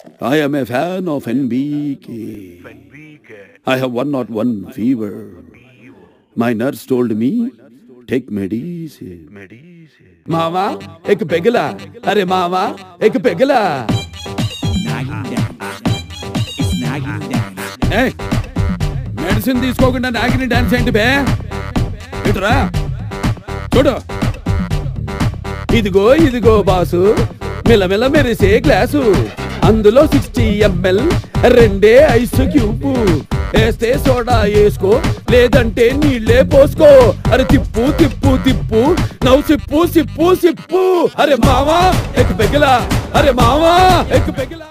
I am a fan of NBK. I have 101 fever. My nurse told me, take medicine. మామా ఎక్ పెగలా అరే మామా ఎక్ పెగలా ఏయ్, మెడిసిన్ తీసుకోకుండా నాగిని డాన్స్ ఏంటి బే ఇటురా చూడు ఇదిగో ఇదిగో బాసు మిలమిల మెరిసే గ్లాసు అందులో సిక్స్టీ ఎంఎల్ రెండే ఐస్ క్యూబ్ వేస్తే సోడా వేసుకో లేదంటే నీళ్ళే పోసుకో అరే తిప్పు తిప్పు తిప్పు నవ్వు సిప్పు సిప్పు సిప్పు అరే మావా ఎక్ పెగిలా అరే మావా ఎక్ పెగిలా